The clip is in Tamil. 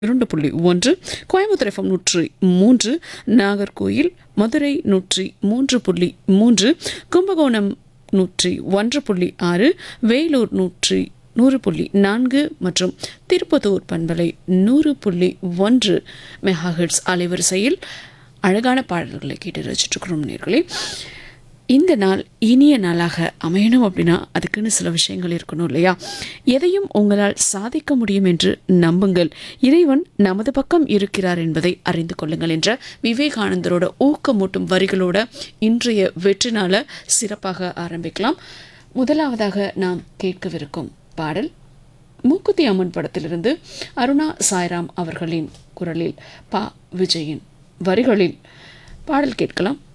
இரண்டு புள்ளி ஒன்று கோயம்புத்தூர் எஃப்எம் நூற்றி மூன்று நாகர்கோயில் மதுரை நூற்றி மூன்று புள்ளி மூன்று கும்பகோணம் நூற்றி ஒன்று புள்ளி ஆறு வேலூர் நூற்றி நூறு புள்ளி நான்கு மற்றும் திருப்பத்தூர் பண்பலை நூறு புள்ளி ஒன்று மெகாஹெட்ஸ் அலைவரிசையில் அழகான பாடல்களை கேட்டு ரசிச்சுட்ருக்கிறோம் நேர்களே இந்த நாள் இனிய நாளாக அமையணும் அப்படின்னா அதுக்குன்னு சில விஷயங்கள் இருக்கணும் இல்லையா எதையும் உங்களால் சாதிக்க முடியும் என்று நம்புங்கள் இறைவன் நமது பக்கம் இருக்கிறார் என்பதை அறிந்து கொள்ளுங்கள் என்ற விவேகானந்தரோட ஊக்கமூட்டும் வரிகளோட இன்றைய வெற்றி நாளை சிறப்பாக ஆரம்பிக்கலாம் முதலாவதாக நாம் கேட்கவிருக்கும் பாடல் மூக்குத்தி அம்மன் படத்திலிருந்து அருணா சாய்ராம் அவர்களின் குரலில் பா விஜயின் வரிகளில் பாடல் கேட்கலாம்